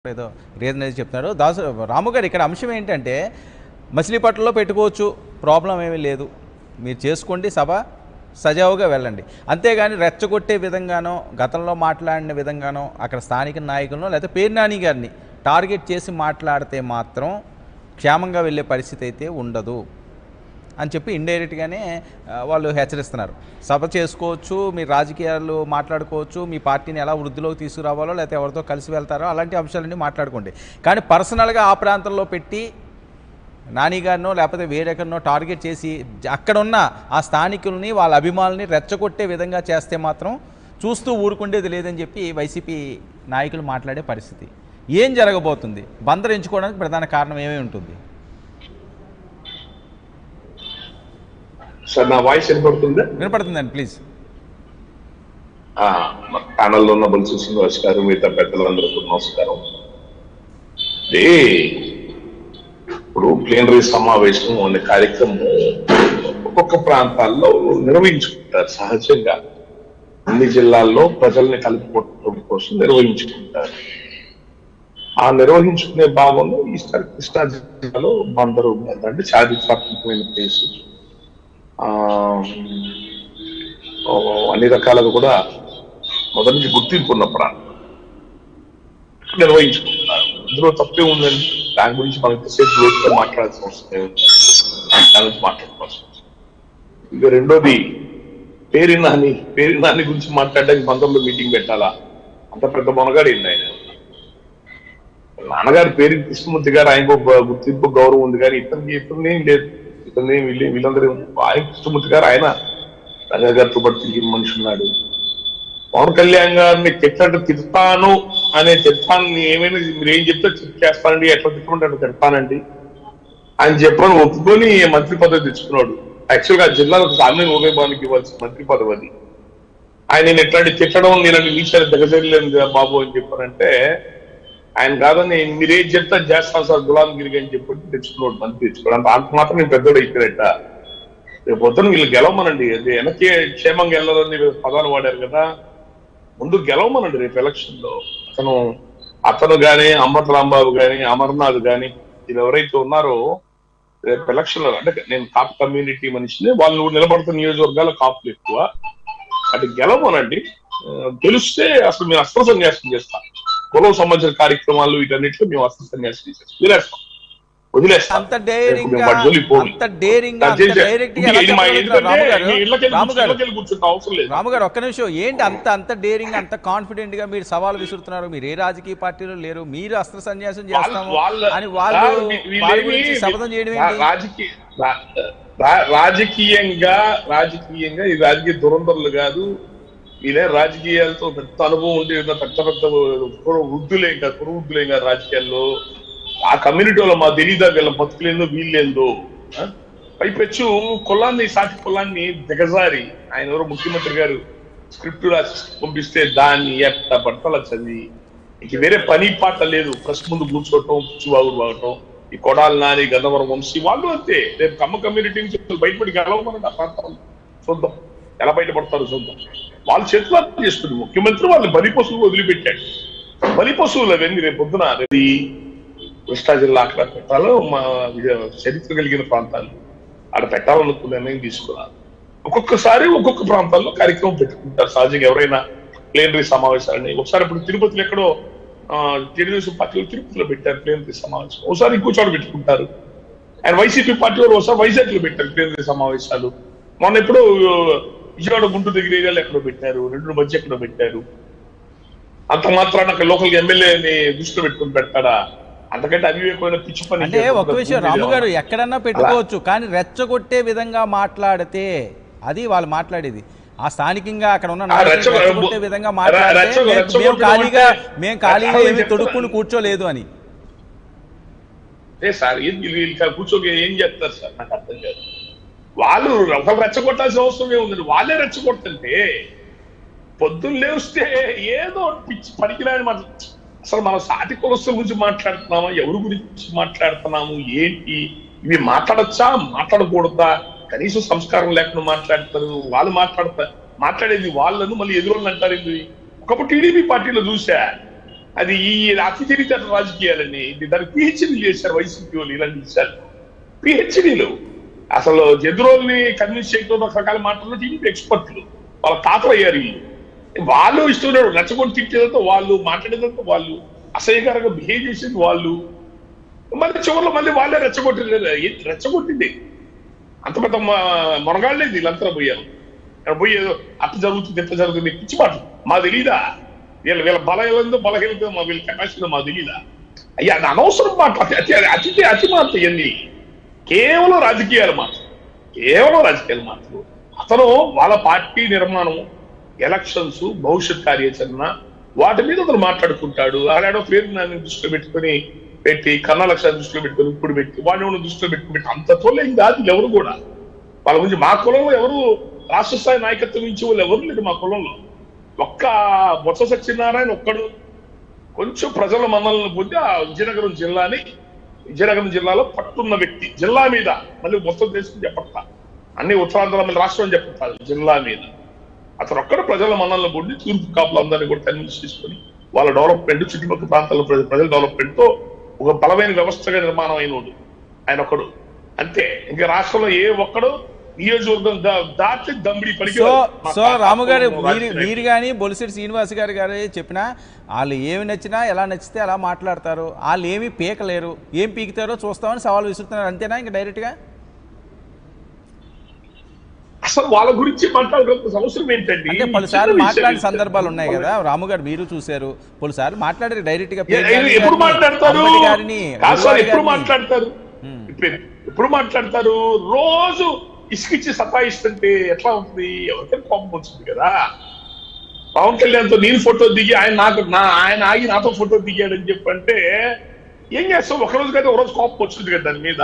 ఏదో రీజన్ అయితే చెప్తున్నారు దాసు రాము గారు ఇక్కడ అంశం ఏంటంటే మచిలీపట్నంలో పెట్టుకోవచ్చు ప్రాబ్లం ఏమీ లేదు మీరు చేసుకోండి సభ సజావుగా వెళ్ళండి అంతేగాని రెచ్చగొట్టే విధంగానో గతంలో మాట్లాడిన విధంగానో అక్కడ స్థానిక నాయకులను లేకపోతే పేరు నాని గారిని టార్గెట్ చేసి మాట్లాడితే మాత్రం క్షేమంగా వెళ్ళే పరిస్థితి అయితే ఉండదు అని చెప్పి ఇండైరెక్ట్గానే ఆ, వాళ్ళు హెచ్చరిస్తున్నారు సభ చేసుకోవచ్చు మీ రాజకీయాలు మాట్లాడుకోవచ్చు మీ పార్టీని ఎలా వృద్ధిలోకి తీసుకురావాలో లేకపోతే ఎవరితో కలిసి వెళ్తారో అలాంటి అంశాలన్నీ మాట్లాడుకోండి కానీ పర్సనల్గా ఆ ప్రాంతంలో పెట్టి నాని గారినో లేకపోతే వేరెక్కడినో టార్గెట్ చేసి జ- అక్కడ ఉన్న ఆ స్థానికుల్ని వాళ్ళ అభిమానుల్ని రెచ్చగొట్టే విధంగా చేస్తే మాత్రం చూస్తూ ఊరుకుండేది లేదని చెప్పి వైసీపీ నాయకులు మాట్లాడే పరిస్థితి ఏం జరగబోతుంది బందరు ఎంచుకోవడానికి ప్రధాన కారణం ఏమై ఉంటుంది సార్ నా వాయిస్ వినపడుతుందా వినపడుతుందండి ప్లీజ్ ఆ, మా ప్యానల్లో ఉన్న బొలిసి శ్రీనివాస్ గారు మిగతా పెద్దలందరికీ నమస్కారం ఏ ఇప్పుడు ప్లేనరీ సమావేశం అనే కార్యక్రమం ఒక్కొక్క ప్రాంతాల్లో నిర్వహించుకుంటారు సహజంగా అన్ని జిల్లాల్లో ప్రజల్ని కలుపుకోవడం కోసం నిర్వహించుకుంటారు ఆ నిర్వహించుకునే భాగంలో ఈస్టర్ కృష్ణా జిల్లాలో బందరు అంటే చారిత్రాత్మకమైన ప్లేస్ ఆ, ఓ, అన్ని రకాలుగా కూడా మొదటి నుంచి గుర్తింపు ఉన్న ప్రాంతం నిర్వహించుకుంటున్నారు ఇందులో తప్పే ఉందండి దాని గురించి మనకి సేపు లోతుగా మాట్లాడాల్సిన అవసరం ఏముంది? దాని గురించి మాట్లాడుకోవాల్సిన అవసరం ఇక రెండోది పేరు నాని పేరు నాని గురించి మాట్లాడడానికి బంధంలో మీటింగ్ పెట్టాలా అంత పెద్ద మొనగాడు ఏంది ఆయన నాన్నగారి పేరు కృష్ణమూర్తి గారు ఆయనకు ఒక గుర్తింపు గౌరవం ఉంది కానీ ఇతనికి ఇతరుని ఏం లేదు ఇతరుని వీళ్ళు వీళ్ళందరూ ఆయన కృష్ణమూర్తి గారు ఆయన రంగా గారితో పాటు తిరిగిన మనిషి ఉన్నాడు పవన్ కళ్యాణ్ గారిని తిట్టంటే తిడతాను అనే తిట్టాన్ని ఏమైనా మీరు ఏం చెప్తే చేస్తానండి ఎట్లా తిట్టమంటే అట్లా తిడతానండి ఆయన చెప్పని ఒప్పుకొని మంత్రి పదవి తెచ్చుకున్నాడు యాక్చువల్గా ఆ జిల్లాలకు సామాన్య ఉదయభానికి ఇవ్వాల్సిన మంత్రి పదవి అది ఆయన నేను ఎట్లాంటి తిట్టడం నేను నీచాన్ని దిగజేయలేను కదా బాబు అని చెప్పారంటే ఆయన కాదని మీరేం చెప్తా చేస్తాను సార్ గులాంగిరి అని చెప్పి తెచ్చుకున్నాడు మంత్రి తెచ్చుకోవడం అంత అంత మాత్రం నేను పెద్దోడు అయిపోయినట్ట రేపు పొద్దున వీళ్ళు గెలవమనండి అది వెనక్కి క్షేమంగా వెళ్ళాలని పదాలు వాడారు కదా ముందు గెలవమనండి రేపు ఎలక్షన్ లో అతను అతను గాని అమర్ రాంబాబు గాని అమర్నాథ్ గాని వీళ్ళు ఎవరైతే ఉన్నారో రేపు ఎలక్షన్ లో అంటే నేను కాప్ కమ్యూనిటీ మనిషిని వాళ్ళు నిలబడుతున్న నియోజకవర్గాల కాపులు ఎక్కువ అది గెలవమనండి ఆ, గెలిస్తే అసలు మేము అస్త్ర సన్యాసం చేస్తాం కులం సంబంధించిన కార్యక్రమాలు వీటన్నిటిలో మేము అస్త్ర సన్యాసం చేసేస్తాం వదిలేస్తాం వదిలేస్తాం అంత రేపు డేరింగ్ మేము వాటి జోలికి పోము. అంత డేరింగ్ అంత దయచేసి డైరెక్ట్ ఇది మా ఎందుకంటే మీ ఇళ్ళకెళ్ళి రాము గారు ఇళ్ళకెళ్ళి కూర్చుంటే అవసరం లేదు రాము గారు ఒక్క నిమిషం ఏంటి అంత అంత డేరింగ్ అంత కాన్ఫిడెంట్ గా మీరు సవాల్ విసురుతున్నారు మీరు ఏ రాజకీయ పార్టీలో లేరు మీరు అస్త్ర సన్యాసం చేస్తాము వాళ్ళ- అని వాళ్ళు రా- వీ- వీళ్ళేమి వాళ్ళ గురించి శపథం చేయడం రా- ఏంటి రాజకీయ రా- రా- రాజకీయంగా రాజకీయంగా ఈ రాజకీయ దురంధరులు కాదు వీళ్ళే రాజకీయాలతో పెద్ద అనుభవం ఉండి ఉన్న పెద్ద పెద్ద కుర్ర వృద్ధులేం కాదు కురు వృద్ధులేం కాదు రాజకీయాల్లో ఆ కమ్యూనిటీలో మా తెలీదా వీళ్ళ బతుకులేందో వీళ్ళేందో ఆ? పైపెచ్చు కులాన్ని సాటి కులాన్ని దిగజారి ఆయన ఎవరో ముఖ్యమంత్రి గారు స్క్రిప్ట్ రాసి పంపిస్తే దాన్ని ఎట్ట పడతల చదివి ఇంక వేరే పని పాట లేదు ప్రెస్ ముందు కూర్చోవటం పిచ్చివాగుడు వాగటం ఈ కొడాలి నాని గన్నవరం వంశీ వాళ్ళు అంతే రేపు కమ్మ కమ్యూనిటీ నుంచి బయటపడి గెలవమని ఆ ప్రాంతం చూద్దాం ఎలా బయటపడతారు చూద్దాం వాళ్ళ చేతిలో చేస్తుంది ముఖ్యమంత్రి వాళ్ళు బలి పశువులు వదిలిపెట్టాడు బలి పశువులు అవన్నీ రేపు పొద్దున అది కృష్ణా జిల్లా అక్కడ పెట్టాలో మా విజయ- చరిత్ర కలిగిన ప్రాంతాలు అక్కడ పెట్టాలనుకున్న నిర్ణయం తీసుకున్నారు ఒక్కొక్కసారి ఒక్కొక్క ప్రాంతాల్లో కార్యక్రమం పెట్టుకుంటారు సహజంగా ఎవరైనా ప్లేనరీ సమావేశాలని ఒకసారి ఇప్పుడు తిరుపతిలో ఎక్కడో ఆ, తెలుగుదేశం పార్టీలో తిరుపతిలో పెట్టారు ప్లేనరీ సమావేశం ఒకసారి ఇంకో చోట పెట్టుకుంటారు ఆయన వైసీపీ పార్టీ వారు ఒకసారి వైజాగ్ లో పెట్టారు ప్లేనరీ సమావేశాలు మొన్న ఎప్పుడో ఆ, విజయవాడ గుంటూరు దగ్గర ఏరియాలో ఎక్కడో పెట్టారు రెండు మధ్య ఎక్కడో పెట్టారు అంత మాత్రాన అక్కడ లోకల్ ఎమ్మెల్యేని దృష్టిలో పెట్టుకుని పెడతాడా అంతకంటే అవివేకమైన పిచ్చి పని అంటే ఒక విషయం రాము గారు ఎక్కడన్నా పెట్టుకోవచ్చు కానీ రెచ్చగొట్టే విధంగా మాట్లాడితే అది వాళ్ళు మాట్లాడేది ఆ స్థానికంగా అక్కడ ఉన్న నాయకులు రెచ్చగొ- రెచ్చగొట్టే విధంగా మాట్లాడితే రెచ్చగొ- మేము- మేము రెచ్చగొట్టడం ఖాళీగా అంటే- మేము ఖాళీగా అదే ఏమి చెప్తున్నా. తొడుక్కుని కూర్చోలేదు అని ఏ సార్ ఏం వీళ్ళు వీళ్ళు ఇక్కడ కూర్చోక ఏం చేస్తారు సార్ నాకు అర్థం కాదు వాళ్ళు ఒకరు రెచ్చగొట్టాల్సిన అవసరం ఏముందండి వాళ్ళే రెచ్చగొట్టంటే పొద్దున్న లేస్తే ఏదో పిచ్చి పనికిరాని మాట అసలు మనం సాటి కులస్తుల గురించి మాట్లాడుతున్నామా ఎవరి గురించి మాట్లాడుతున్నాము ఏంటి ఇవి మాట్లాడచ్చా మాట్లాడకూడదా కనీసం సంస్కారం లేకుండా మాట్లాడతారు వాళ్ళు మాట్లాడతారు మాట్లాడేది వాళ్ళను మళ్ళీ ఎదురోళ్ళు అంటారు ఇది ఒకప్పుడు టీడీపీ పార్టీలో చూసా అది ఈ అతి తెలివితేటల రాజకీయాలని ఇది దానికి పిహెచ్డీ చేశారు వైసీపీ వాళ్ళు ఇలాంటి విషయాలు పిహెచ్డీలు అసలు ఎదురోల్ని కన్విన్స్ చేయడం రకరకాల మాటలు టీవీ ఎక్స్పర్ట్లు వాళ్ళ తాతలు అయ్యారు వీళ్ళు వాళ్ళు ఇష్టం రెచ్చగొట్టి తిట్టేదంతా వాళ్ళు మాట్లాడేదంతా వాళ్ళు అసహ్యకరంగా బిహేవ్ చేసేది వాళ్ళు మళ్ళీ చివరిలో మళ్ళీ వాళ్ళే రెచ్చగొట్టింది ఏంటి రెచ్చగొట్టింది అంత పెద్ద మొనగాళ్ళేది వీళ్ళంతా పోయారు ఇక్కడ పోయి ఏదో అట్ట జరుగుతుంది ఇంత జరుగుతుంది పిచ్చి మాట మా తెలీదా వీళ్ళ వీళ్ళ బలహీనందో బలహీనతో మా వీళ్ళ కెపాసిటీ మా తెలీదా అయ్యా అది అనవసరం మాట అతి అతి అతి అతి మాట ఇవన్నీ కేవలం రాజకీయాలు మాట కేవలం రాజకీయాలు మాటలు అతను వాళ్ళ పార్టీ నిర్మాణం ఎలక్షన్స్ భవిష్యత్ కార్యాచరణ వాటి మీద అతను మాట్లాడుకుంటాడు ఆడాడో పేరు నన్ను దృష్టిలో పెట్టుకొని పెట్టి కన్నా లక్ష్యాన్ని దృష్టిలో పెట్టుకొని ఇప్పుడు పెట్టి వాడిని ఎవరిని దృష్టిలో పెట్టుకుని పెట్టి అంత తోలేం కాదు వీళ్ళు ఎవరు కూడా వాళ్ళ గురించి మా కులంలో ఎవరు రాష్ట్ర స్థాయి నాయకత్వం ఇచ్చే వాళ్ళు ఎవరు లేదు మా కులంలో ఒక్క బొత్స సత్యనారాయణ ఒక్కడు కొంచెం ప్రజల మనల్ని పొంది ఆ విజయనగరం జిల్లాని విజయనగరం జిల్లాలో పట్టున్న వ్యక్తి జిల్లా మీద మళ్ళీ మొత్తం దేశం చెప్పట్లా అన్ని ఉత్తరాంధ్ర మళ్ళీ రాష్ట్రం అని చెప్పట్లేదు జిల్లా మీద అతను ఒక్కడ ప్రజల మనల్ని పొంది తూర్పు కాపులందరినీ కూడా కన్విన్స్ చేసుకొని వాళ్ళ డెవలప్మెంట్ చుట్టుపక్కల ప్రాంతాల ప్రజల ప్రజల డెవలప్మెంట్ తో ఒక బలమైన వ్యవస్థగా నిర్మాణం అయినోడు ఆయన ఒకడు అంతే ఇంకా రాష్ట్రంలో ఏ ఒక్కడు నియోజకవర్గం దా- దాటి దమ్మిడి పనికి సో మా సో రాము గారు కాపు మీరు రాజకీయ మీరు కానీ బొలిశెట్టి శ్రీనివాస్ గారు గారు చెప్పినా వాళ్ళు ఏమి నచ్చినా ఎలా నచ్చితే అలా మాట్లాడతారు వాళ్ళు ఏమి పీకలేరు ఏం పీకుతారో చూస్తామని సవాల్ విసురుతున్నారు అంతేనా ఇంకా డైరెక్ట్గా అసలు వాళ్ళ గురించి మాట్లాడాల్సిన అవసరం ఏంటండి అంటే పలుసార్లు చిన్న మాట్లాడిన విషయం. సందర్భాలు ఉన్నాయి కదా రాము గారు మీరు చూశారు పలుసార్లు మాట్లాడారు డైరెక్ట్ గా ఏ- పేరు ఏ- గారిని, ఎప్పుడు మాట్లాడతారు అంబటి గారిని కాదు సార్, గురువారి ఎప్పుడు గారిని. మాట్లాడతారు ఉమ్. ఇప్పుడు ఎప్పుడు మాట్లాడతారు రోజు ఇసుకిచ్చి సతాయిస్తుంటే ఎట్లా ఉంటుంది ఎవరికైనా కోపం వచ్చింది కదా పవన్ కళ్యాణ్తో నేను ఫోటో దిగి ఆయన నాకు నా ఆయన ఆగి నాతో ఫోటో దిగాడని చెప్పంటే ఏం చేస్తాం ఒక రోజు కదా ఒక రోజు కోపం వచ్చింది కదా దాని మీద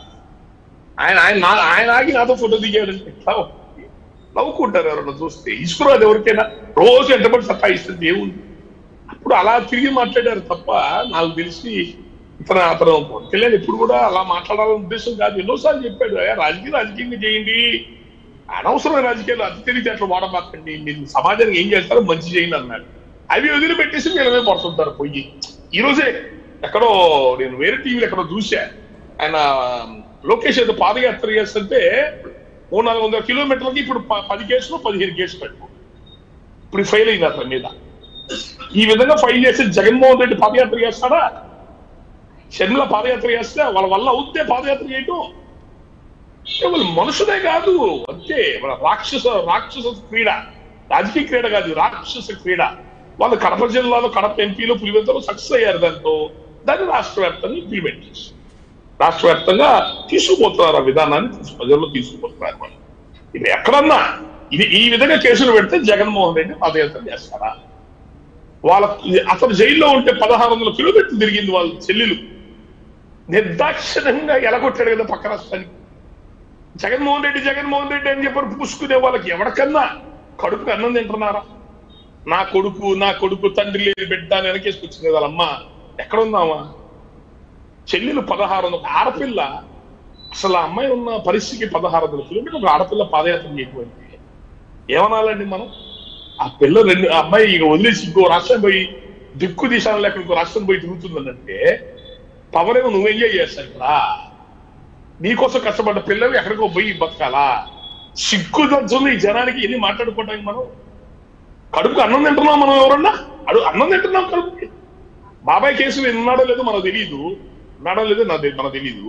ఆయన ఆయన నా- ఆయన ఆగి నాతో ఫోటో దిగాడంటే ఎట్లా ఉంటుంది? నవ్వుకుంటారు ఎవరన్నా చూస్తే ఇసుకురు అది ఎవరికైనా రోజు ఎంతమంది సతాయిస్తుంది ఏముంది అప్పుడు అలా తిరిగి మాట్లాడారు తప్ప నాకు తెలిసి ఇతను అతను పవన్ కళ్యాణ్ ఎప్పుడు కూడా అలా మాట్లాడాలనే ఉద్దేశం కాదు ఎన్నోసార్లు చెప్పాడు "అయ్యా, రాజకీయం రాజకీయంగా చేయండి అనవసరమైన రాజకీయాలు అతి తెలివితే అట్లా వాడమాకండి మీరు సమాజానికి ఏం చేస్తారో మంచి చేయండి అన్నాడు అవి వదిలిపెట్టేసి వీళ్ళమే పడుతుంటారు పొయ్యి ఈ రోజే ఎక్కడో నేను వేరే టీవీలో ఎక్కడో చూసా ఆయన లోకేష్ ఏదో పాదయాత్ర చేస్తుంటే మూడు నాలుగు వందల కిలోమీటర్లకి ఇప్పుడు ప- పది కేసులు పదిహేను కేసులు పెట్టుకో ఇప్పుడు ఫెయిల్ అయింది అతని మీద ఈ విధంగా ఫైల్ చేసి జగన్మోహన్ రెడ్డి పాదయాత్ర చేస్తాడా షర్మిల పాదయాత్ర చేస్తే వాళ్ళ వల్ల అవుతే పాదయాత్ర చేయటం అంటే వాళ్ళు మనుషులే కాదు అంతే మన రాక్షస రాక్షస క్రీడ రాజకీయ క్రీడ కాదు రాక్షస క్రీడ వాళ్ళు కడప జిల్లాలో కడప ఎంపీలో పులివెంతలో సక్సెస్ అయ్యారు దాంతో దాన్ని రాష్ట్ర వ్యాప్తంగా ఇంప్లిమెంట్ చేసి రాష్ట్ర వ్యాప్తంగా తీసుకుపోతున్నారు ఆ విధానాన్ని తీసు- ప్రజల్లో తీసుకుపోతున్నారు వాళ్ళు ఇది ఎక్కడన్నా ఇది ఈ విధంగా కేసులు పెడితే జగన్మోహన్ రెడ్డి పాదయాత్ర చేస్తారా వాళ్ళ అతను జైల్లో ఉంటే పదహారు వందల కిలోమీటర్లు తిరిగింది వాళ్ళ చెల్లెలు నిర్దాక్షిణ్యంగా ఎలగొట్టాడు కదా పక్క రాష్ట్రానికి జగన్మోహన్ రెడ్డి జగన్మోహన్ రెడ్డి అని చెప్పి పుసుకునే వాళ్ళకి ఎవరికన్నా కడుపుకి అన్నం తింటున్నారా నా కొడుకు నా కొడుకు తండ్రి లేని బిడ్డ అని వెనకేసుకొచ్చింది వాళ్ళ అమ్మ ఎక్కడ ఉందామా చెల్లెలు పదహారు వందల ఆడపిల్ల అసలు ఆ అమ్మాయి ఉన్న పరిస్థితికి పదహారు వందల కిలోమీటర్ ఒక ఆడపిల్ల పాదయాత్ర చేయటువంటి ఏమనాలండి మనం ఆ పిల్ల రెండు ఆ అమ్మాయి ఇక వదిలేసి ఇంకో రాష్ట్రం పోయి దిక్కు దిశాలు లేక ఇంకో రాష్ట్రం పోయి తిరుగుతుందంటే పవర్ ఏమో నువ్వు ఎంజాయ్ చేస్తావు ఇక్కడ నీకోసం కష్టపడ్డ పిల్లలు ఎక్కడికో పోయి బతకాలా సిగ్గు దజ్జులు ఈ జనానికి ఎన్ని మాట్లాడుకోవటానికి మనం కడుపుకు అన్నం తింటున్నాం మనం ఎవరన్నా అడు అన్నం తింటున్నాం కడుపుకి బాబాయ్ కేసులు ఉన్నాడో లేదో మనకు తెలియదు ఉన్నాడో లేదో నాకు తెలి- మనకు తెలియదు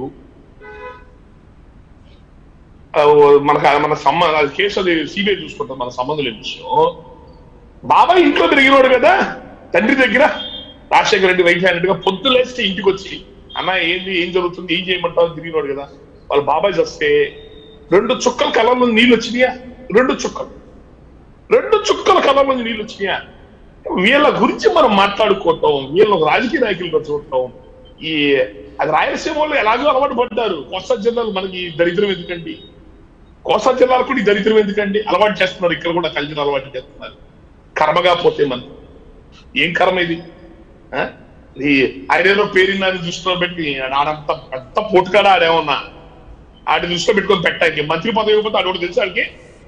ఆ, మనకు మన సంబంధం అది కేసు అది సిబిఐ చూసుకుంటాం మన సంబంధం లేని విషయం బాబాయ్ ఇంట్లో పెరిగినోడు కదా తండ్రి దగ్గర రాజశేఖర రెడ్డి రైట్ హ్యాండ్ గా పొద్దు లేస్తే ఇంటికి వచ్చి అన్న ఏంది ఏం జరుగుతుంది ఏం చేయమంటావు అని తిరిగినోడు కదా వాళ్ళ బాబాయ్ చస్తే రెండు చుక్కల కళ్ళలో నీళ్ళు వచ్చినాయా రెండు చుక్కలు రెండు చుక్కల కళ్ళలో నీళ్ళు వచ్చినాయా వీళ్ళ గురించి మనం మాట్లాడుకోవటం వీళ్ళ రాజకీయ నాయకులుగా చూడటం ఈ అది రాయలసీమ వాళ్ళు ఎలాగో అలవాటు పడ్డారు కోస్తా జిల్లాలు మనకి దరిద్రం ఎందుకండి కోస్తా జిల్లాలు కూడా ఈ దరిద్రం ఎందుకండి అలవాటు చేస్తున్నారు ఇక్కడ కూడా కలిసి అలవాటు చేస్తున్నారు కర్మగా పోతే మనం ఏం కర్మ ఇది ఆ? ఈ ఆయన ఏదో పేరుందని దృష్టిలో పెట్టి ఆడంత పెద్ద పోటుకాడ ఆడేమన్నా ఆడి దృష్టిలో పెట్టుకొని పెట్టానికి మంత్రి పదవి ఇవ్వకపోతే ఆడోడు తెలుసా ఆడికి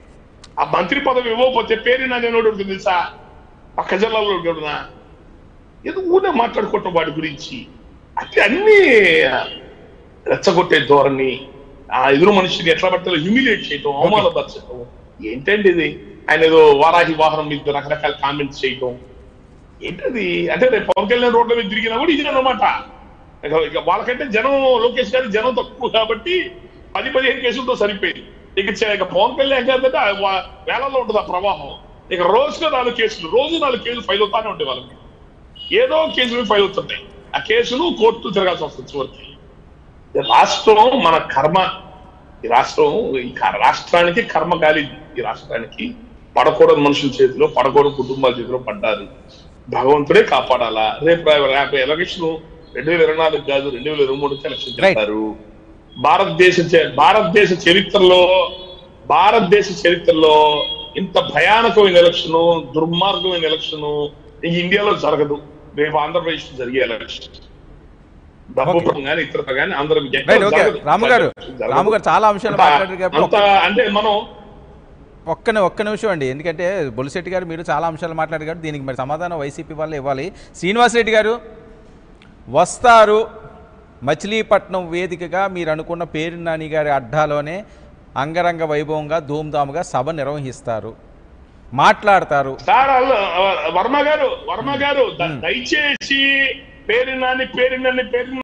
ఆ మంత్రి పదవి ఇవ్వకపోతే పేరు నేను తెలుసా పక్క జిల్లాలో గడునా ఏదో ఊనే మాట్లాడుకోవటం వాడి గురించి అంటే అన్ని రెచ్చగొట్టే ధోరణి ఆ ఎదురు మనిషిని ఎట్లా పడితే హ్యూమిలేట్ చేయటం అవమానపరచటం ఏంటండి ఇది ఆయన ఏదో వారాహి వాహనం మీద రకరకాల కామెంట్స్ చేయటం ఏంటది అంటే రేపు పవన్ కళ్యాణ్ రోడ్ల మీద తిరిగినా కూడా ఇది అనమాట ఇక- ఇక వాళ్ళకంటే జనం లోకేష్ గారి జనం తక్కువ కాబట్టి పది పదిహేను కేసులతో సరిపోయింది ఇక చే- ఇక పవన్ కళ్యాణ్ గారి అంటే వేళల్లో ఉంటుంది ఆ ప్రవాహం ఇక రోజుగా నాలుగు కేసులు రోజు నాలుగు కేసులు ఫైల్ అవుతానే ఉంటాయి వాళ్ళకి ఏదో కేసులు ఫైల్ అవుతుంటాయి ఆ కేసులు కోర్టు తిరగాల్సి వస్తుంది చివరికి ఈ రాష్ట్రం మన కర్మ ఈ రాష్ట్రం ఈ క- రాష్ట్రానికి కర్మ కాలింది ఈ రాష్ట్రానికి పడకూడదు మనుషుల చేతిలో పడకూడదు కుటుంబాల చేతిలో పడ్డారు భగవంతుడే కాపాడాలా రేపు రా- రేపు ఎలక్షన్ రెండు వేల ఇరవై నాలుగు కాదు రెండు వేల ఇరవై మూడుకి ఎలక్షన్ Right. చేస్తారు భారతదేశ చే- భారతదేశ చరిత్రలో భారతదేశ చరిత్రలో ఇంత భయానకమైన ఎలక్షన్ దుర్మార్గమైన ఎలక్షన్ ఈ ఇండియాలో జరగదు రేపు ఆంధ్రప్రదేశ్ లో జరిగే ఎలక్షన్ డబ్బు Okay. పరం కానీ ఇతరత కానీ ఆంధ్ర రైట్ ఓకే రాము గారు రాము గారు చాలా అంశాలు మాట్లాడారు అంత కాబట్టి అంటే మనం ఒక్క ని- ఒక్క నిమిషం అండి ఎందుకంటే బొలిశెట్టి గారు మీరు చాలా అంశాలు మాట్లాడారు కాబట్టి దీనికి మరి సమాధానం వైసీపీ వాళ్ళు ఇవ్వాలి శ్రీనివాసరెడ్డి గారు వస్తారు మచిలీపట్నం వేదికగా మీరు అనుకున్న పేరు నాని గారి అడ్డాలోనే అంగరంగ వైభవంగా ధూమ్ధాముగా సభ నిర్వహిస్తారు మాట్లాడతారు సార్ అల్ల- వర్మ గారు వర్మ గారు ద- దయచేసి పేరు నాని పేరు నాని పేరు